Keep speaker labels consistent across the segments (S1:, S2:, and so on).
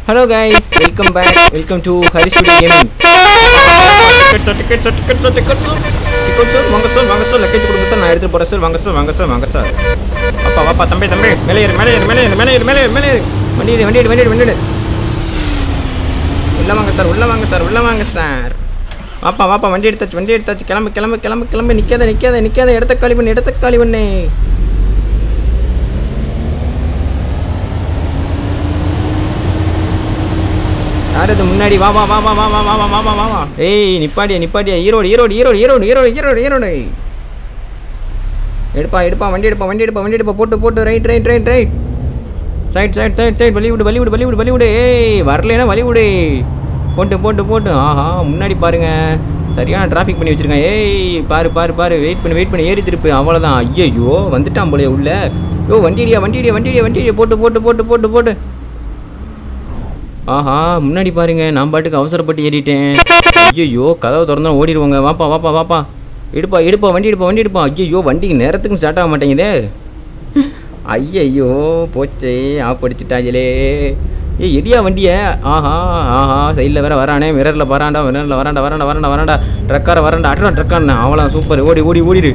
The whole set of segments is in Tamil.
S1: Hello guys welcome back welcome to Hari studio gaming ticket sir ticket sir ticket sir ticket sir ticket sir வாங்க சார் வாங்க சார் லக்கேஜ் கொடுங்க சார் நான் எடுத்துட்டு போகிறேன் சார் வாங்க சார் வாங்க சார் வாங்க சார் அப்பா வாப்பா தம்பி தம்பி மேலே ஏறு மேலே ஏறு மேலே ஏறு மேலே ஏறு மேலே ஏறு மேலே ஏறு வண்டி ஏறு வண்டி ஏறு வண்டி ஏறு வண்டி ஏறு உள்ள வாங்க சார் உள்ள வாங்க சார் உள்ள வாங்க சார் வாப்பா வாப்பா வண்டி எடுத்தாச்சு வண்டி எடுத்தாச்சு கிளம்பு கிளம்பு கிளம்பு கிளம்பு நிற்காத நிற்காத நிற்காத இடத்த காலி பண்ணு இடத்த காலி பண்ணு யார் இது முன்னாடி வா வா வா வா வா வா வா வா வா வா வா வா ஏய் நிப்பாடியா நிப்பாடியா ஈரோடு ஈரோடு ஈரோடு ஈரோடு ஈரோடு ஈரோடு ஈரோடு எடுப்பா எடுப்பா வண்டி எடுப்பா வண்டி எடுப்பா வண்டி எடுப்பா போட்டு போட்டு right right right right side side side side வழி விடு வழி விடு வழி விடு வழி விடு ஏய் வரலைன்னா வழி விடு போட்டு போட்டு போட்டு ஆஹா முன்னாடி பாருங்க சரியான டிராஃபிக் பண்ணி வச்சிருக்கேன் ஏய் பாரு பாரு பாரு வெயிட் பண்ணி வெயிட் பண்ணி ஏறி திருப்பு அவ்வளோதான் ஐயோ வந்துட்டான் போலயே உள்ள யோ வண்டிடியா வண்டிடியா வண்டிடியா வண்டிடியா போட்டு போட்டு போட்டு போட்டு போட்டு ஆஹா முன்னாடி பாருங்க நான் பாட்டுக்கு அவசரப்பட்டு ஏறிட்டேன் ஐயோ கதவை திறந்தா ஓடிடுவாங்க வாப்பா வாப்பா வாப்பா எடுப்பா எடுப்பா வண்டி எடுப்பா வண்டி எடுப்பா ஐயோ வண்டிக்கு நேரத்துக்கு ஸ்டார்ட் ஆக மாட்டேங்குதே ஐயையோ போச்சே ஆப் அடிச்சிட்டாங்களே ஏய் எரியா வண்டியை ஆஹா ஆஹா சைடில் வேற வரானே மிரரில் வராண்டா மிரரில் வராண்டா வராண்டா வராண்டா வராண்டா ட்ரக்கார வராண்டா அட்ரா ட்ரக்கான அவ்வளோ சூப்பர் ஓடி ஓடி ஓடிடு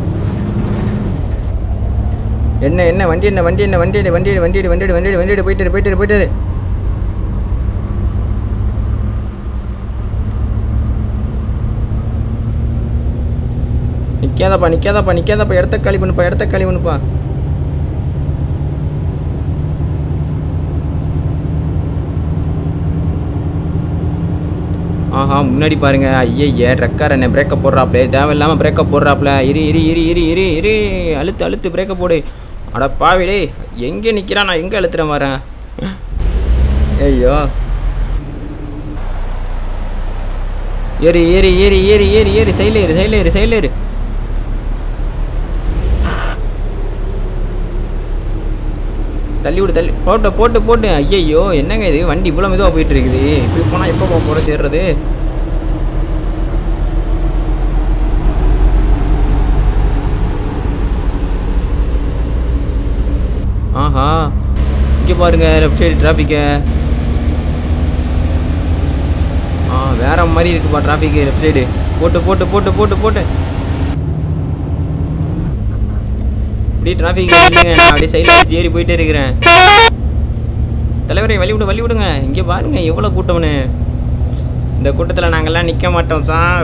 S1: என்ன என்ன வண்டி என்ன வண்டி என்ன வண்டி எடு வண்டி எடு வண்டி எடு வண்டி எடு வண்டி எடு வண்டி எடு போயிட்டு இரு, போயிட்டு இரு, போயிட்டு இரு. நிக்காதப்பா நிக்காதப்பா நிக்காதப்பா இடத்த காலி பண்ணுப்பா இடத்த காலி பண்ணுப்பா ஆஹா முன்னாடி பாருங்க ஐயே ட்ரக்கார் என்ன பிரேக்கப் போடுறாப்ல தேவையில்லாமல் பிரேக்கப் போடுறாப்ல இரு இரு இரு இரு இரு இரு அழுத்து அழுத்து பிரேக்கப் போடு அட பாவிடே எங்கே நிற்கிறான் நான் எங்கே அழுத்துறேன் வரேன் ஐயோ ஏறி ஏறி ஏறி ஏறி ஏறி ஏறி சைடில் ஏறு சைடில் ஏறு சைடில் ஏறு தள்ளி விடு தள்ளி போட்டு போட்டு போட்டு ஐயையோ என்னங்க இது வண்டி இவ்வளோ மெதுவாக போயிட்டு இருக்குது இப்படி போனால் எப்போ போக போகிற சேர்றது ஆஹா இங்கே பாருங்க லெஃப்ட் சைடு டிராஃபிக்கை ஆ வேற மாதிரி இருக்குப்பா டிராஃபிக் லெஃப்ட் சைடு போட்டு போட்டு போட்டு போட்டு போட்டு அப்படியே டிராஃபிக் இல்லைங்க நான் அப்படியே சைடில் ஏறி போயிட்டே இருக்கிறேன் தலைவரை வழி விடு வழி விடுங்க இங்கே பாருங்க எவ்வளோ கூட்டம்னு இந்த கூட்டத்தில் நாங்கள்லாம் நிற்க மாட்டோம் சார்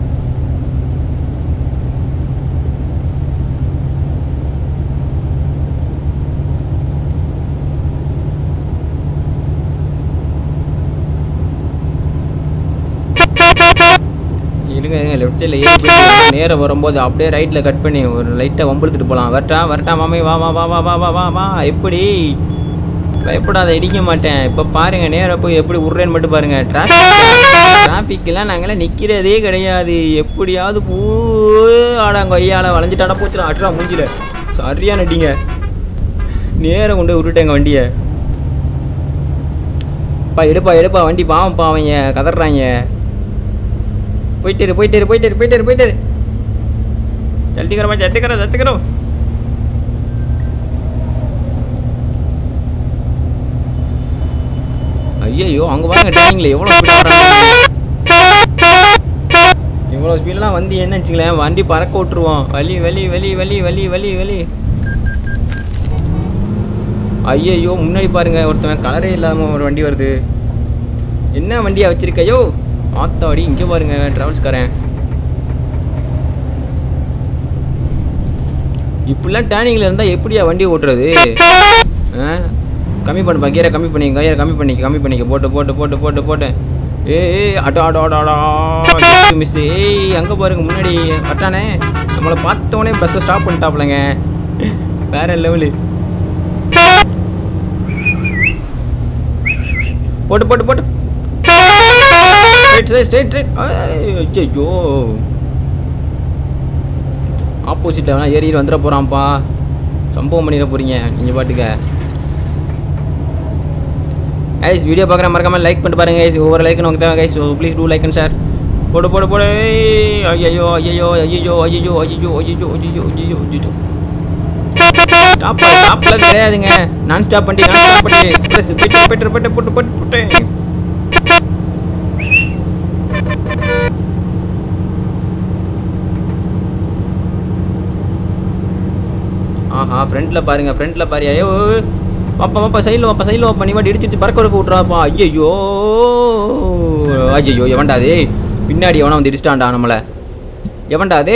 S1: இருங்க இருங்க லெஃப்ட் சைடில் ஏறி போயிட்டு நேரம் வரும்போது அப்படியே ரைட்டில் கட் பண்ணி ஒரு லைட்டாக வம்பெடுத்துட்டு போகலாம் வரட்டா வரட்டா மாமே வா வா வா வா வா வா வா வா எப்படி பயப்படாத இடிக்க மாட்டேன் இப்போ பாருங்க நேராக போய் எப்படி விட்றேன்னு மட்டும் பாருங்க டிராஃபிக் டிராஃபிக்கெலாம் நாங்களாம் நிற்கிறதே கிடையாது எப்படியாவது பூ ஆடாங்க ஐயால வளைஞ்சிட்டாடா போச்சுடா அட்ரா மூஞ்சில சரியா நட்டிங்க நேரம் கொண்டு போய் விட்டுட்டேங்க வண்டியை பா எடுப்பா எடுப்பா வண்டி பாவம் பாவங்க கதறாங்க போயிட்டு இரு போயிட்டு இரு போயிட்டு இரு போயிட்டு இரு போயிட்டு இரு ஜல்தி கரோ ஜல்தி கரோ ஜல்தி கரோ ஐயோ அங்க பாருங்க ட்ரைனிங்ல எவ்வளோ ஸ்பீடாக வராங்க இவ்வளோ ஸ்பீடெலாம் வந்து என்ன வச்சுங்களேன் வண்டி பறக்க விட்டுருவோம் வலி வலி வலி வலி வலி வலி வலி ஐயையோ முன்னாடி பாருங்க ஒருத்தவன் கலரே இல்லாமல் ஒரு வண்டி வருது என்ன வண்டியா வச்சிருக்கையோ ஆத்தாடி இங்கே பாருங்க ட்ராவல்ஸ்காரன் இப்படிலாம் டேனிங்கில் இருந்தால் எப்படியா வண்டி ஓட்டுறது ஆ கம்மி பண்ணுப்பா கீரை கம்மி பண்ணி கீரை கம்மி பண்ணிக்க கம்மி பண்ணிக்க போட்டு போட்டு போட்டு போட்டு போட்டு ஏய் ஏய் அடோ அடோ அடோ அடோ மிஸ் ஏய் அங்கே பாருங்க முன்னாடி வட்டானே நம்மளை பார்த்தோன்னே பஸ்ஸை ஸ்டாப் பண்ணிட்டாப்லங்க வேற லெவலு போட்டு போட்டு போட்டு ஸ்ட்ரைட் ஸ்ட்ரைட் ஸ்ட்ரைட் ஸ்ட்ரைட் ஐயோ ஆப்போசிட்டில் வேணா ஏறி வந்துட போகிறான்ப்பா சம்பவம் பண்ணிட போகிறீங்க நீங்கள் பாட்டுக்க கைஸ் வீடியோ பார்க்குற மறக்காம லைக் பண்ணிட்டு பாருங்க கைஸ் ஒவ்வொரு லைக் நமக்கு தேவை guys so please do like and share போடு போடு போடு ஐயோ ஐயோ ஐயோ ஐயோ ஐயோ ஐயோ ஐயோ ஐயோ ஐயோ ஐயோ ஐயோ ஸ்டாப் ஸ்டாப்ல கிடையாதுங்க நான் ஸ்டாப் பண்ணி நான் ஸ்டாப் பண்ணி எக்ஸ்பிரஸ் போயிட்டு போயிட்டு போயிட்டு போட்டு போட்டு போட்டு ஆஹா ஃப்ரண்ட்ல பாருங்க ஃப்ரண்ட்ல பாரு ஐயோ வாப்பா வாப்பா சைடில் வாப்பா சைடில் வாப்பா நீ வாட்டி இடிச்சிட்டு பறக்க வரக்க விட்றாப்பா ஐயோ ஐயோ எவன்டா அது பின்னாடி எவனா வந்து இடிச்சிட்டான்டா நம்மளை எவன்டா அது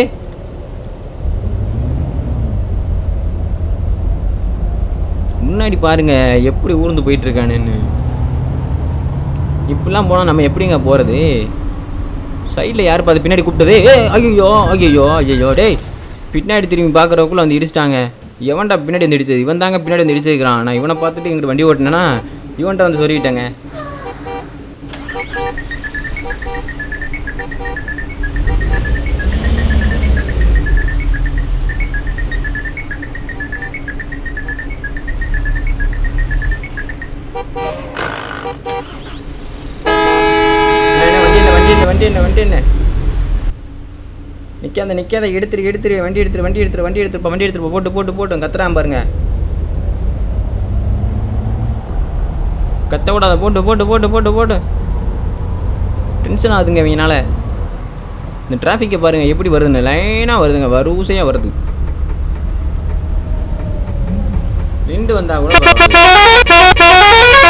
S1: முன்னாடி பாருங்க எப்படி ஊர்ந்து போயிட்டு இருக்கானுன்னு இப்படிலாம் போனால் நம்ம எப்படிங்க போகிறது சைடில் யார் பார்த்து பின்னாடி கூப்பிட்டது ஏ ஐயோ ஐயோ ஐயோ டேய் பின்னாடி திரும்பி பார்க்குறவக்குள்ள வந்து இடிச்சிட்டாங்க எவன்டா பின்னாடி வந்து இடிச்சது இவன் தாங்க பின்னாடி வந்து இடிச்சிருக்கிறான் நான் இவனை பார்த்துட்டு இங்கிட்டு வண்டி ஓட்டினேன்னா இவன்ட்ட வந்து சொல்லிட்டேங்க அண்ணே, வண்டி என்ன வண்டி என்ன வண்டி என்ன வண்டி என்ன நிக்காத நிக்காத எடுத்துரு எடுத்துரு வண்டி எடுத்துரு வண்டி எடுத்துரு வண்டி எடுத்துருப்பா வண்டி எடுத்துருப்பா போட்டு போட்டு போட்டு கத்துறான் பாருங்க கத்த விடாத போட்டு போட்டு போட்டு போட்டு போட்டு டென்ஷன் ஆகுதுங்க இவங்கனால இந்த டிராஃபிக்கை பாருங்க எப்படி வருதுன்னு லைனாக வருதுங்க வரிசையாக வருது நின்று வந்தா கூட பரவாயில்ல.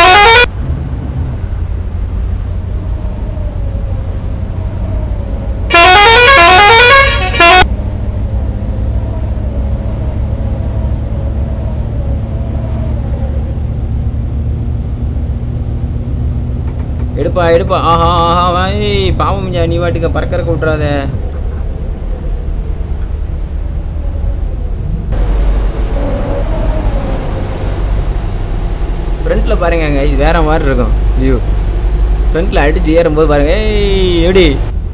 S1: எடுப்பா எடுப்பா ஆஹா ஆஹா ஏய் பாவம் ஐயா, நீ வாட்டுக்க பறக்கறக்க விட்றாத ஃப்ரண்ட்டில் பாருங்க இது வேற மாதிரி இருக்கும் வியூ ஃப்ரண்ட்டில் அடிச்சு ஏறும்போது பாருங்க ஏய் எப்படி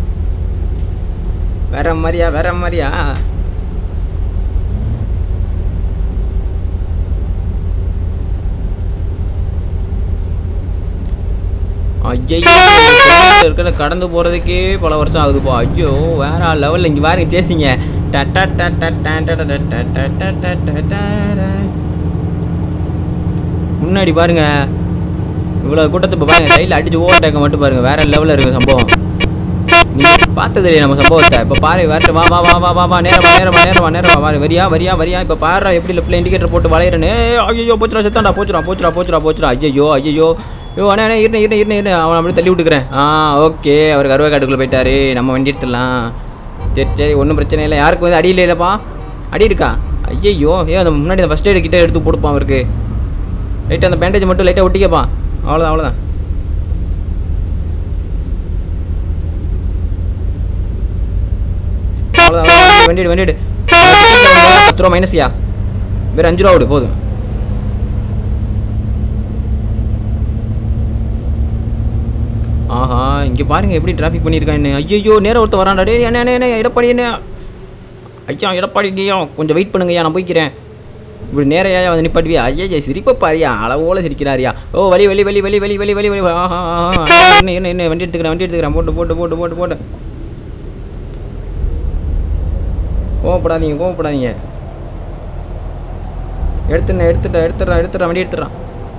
S1: வேற மாதிரியா வேற மாதிரியா ஐயோ இருக்கிற கடந்து போகிறதுக்கே பல வருஷம் ஆகுதுப்பா ஐயோ வேற லெவலில் இங்கே பாருங்க சேசிங்க முன்னாடி பாருங்க இவ்வளோ கூட்டத்தை இப்போ பாருங்க சைடில் அடிச்சு ஓவர்டேக்க மட்டும் பாருங்க வேற லெவலில் இருக்கு சம்பவம் நீங்க பார்த்தது இல்லையா நம்ம சம்பவத்தை இப்போ பாரு வேற வா வா வா வா வா வா நேரமா நேரமா நேரமா நேரமா வா வரியா வரியா வரியா இப்போ பாரு எப்படி லெஃப்ட்ல இண்டிகேட்டர் போட்டு வளையிறனே ஐயோ போச்சுடா செத்தாண்டா போச்சுடா போச்சுடா போச்சுடா போச்சுடா ஐயோ ஐயோ ஐயோ அண்ணா அண்ணா இருண்ணே இருண்ணே இருண்ணே இருண்ணே அவன் அப்படியே தள்ளி விட்டுக்கிறேன் ஆ ஓகே அவர் அறுவை காட்டுக்குள்ளே போயிட்டாரு நம்ம வண்டி எடுத்துடலாம் சரி சரி ஒன்றும் பிரச்சனை இல்லை யாருக்கு வந்து அடி இல்லைல்லப்பா அடி இருக்கா ஐயோ ஏன் அந்த முன்னாடி அந்த ஃபஸ்ட் எய்டு கிட்ட எடுத்து போடுப்பான் அவருக்கு லைட்டாக அந்த பேண்டேஜ் மட்டும் லைட்டாக ஒட்டிக்கப்பான் அவ்வளோதான் அவ்வளோதான் அவ்வளோதான் வண்டி எடு, வண்டி எடு. பத்து ரூபா மைனஸ்யா வேறு அஞ்சு ரூபா விடு போதும் ஆஹா இங்கே பாருங்க எப்படி டிராஃபிக் பண்ணியிருக்கான்னு ஐயோ நேரம் ஒருத்தர் வரான்டா டேய் என்ன என்ன என்ன எடப்பாடி என்ன ஐயா எடப்பாடி ஐயா கொஞ்சம் வெயிட் பண்ணுங்கய்யா நான் போய்க்கிறேன் இப்படி நேரையா வந்து நிப்பாட்டுவியா ஐயா சிரிப்பை பாரியா அளவோல சிரிக்கிறாரியா ஓ வலி வலி வலி வலி வலி வலி வலி வலி ஆஹா ஆஹா என்ன என்ன என்ன வண்டி எடுத்துக்கிறேன் வண்டி எடுத்துக்கிறேன் போட்டு போட்டு போட்டு போட்டு போட்டு கோவப்படாதீங்க கோவப்படாதீங்க எடுத்துண்ணே எடுத்துட்டேன் எடுத்துடுறான் எடுத்துடுறான் வண்டி எடுத்துடுறான்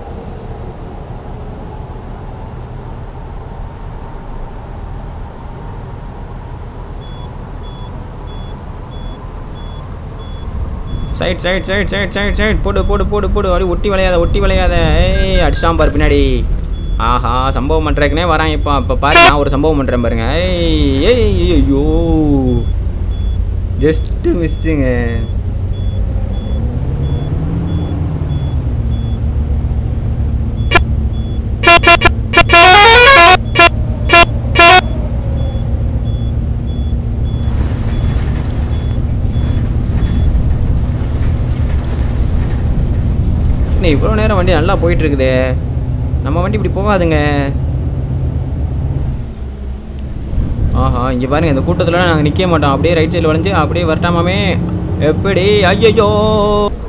S1: side side side side side side போடு போடு போடு போடு அப்படியே ஒட்டி விளையாத ஒட்டி விளையாத ஏய் அடிச்சிட்டான் பாரு பின்னாடி ஆஹா சம்பவம் பண்ணுறதுக்குனே வரான் இப்போ இப்போ பாரு நான் ஒரு சம்பவம் பண்ணுறேன் பாருங்க ஏய் ஏய் ஐயோ ஜஸ்ட்டு மிஸ்ஸுங்க என்ன இவ்வளோ நேரம் வண்டி நல்லா போயிட்டு இருக்குதே நம்ம வண்டி இப்படி போகாதுங்க ஆஹா இங்கே பாருங்க இந்த கூட்டத்தில் நாங்கள் நிற்க மாட்டோம் அப்படியே ரைட் சைடில் வளைஞ்சு அப்படியே வரட்டாமாமே எப்படி ஐயோ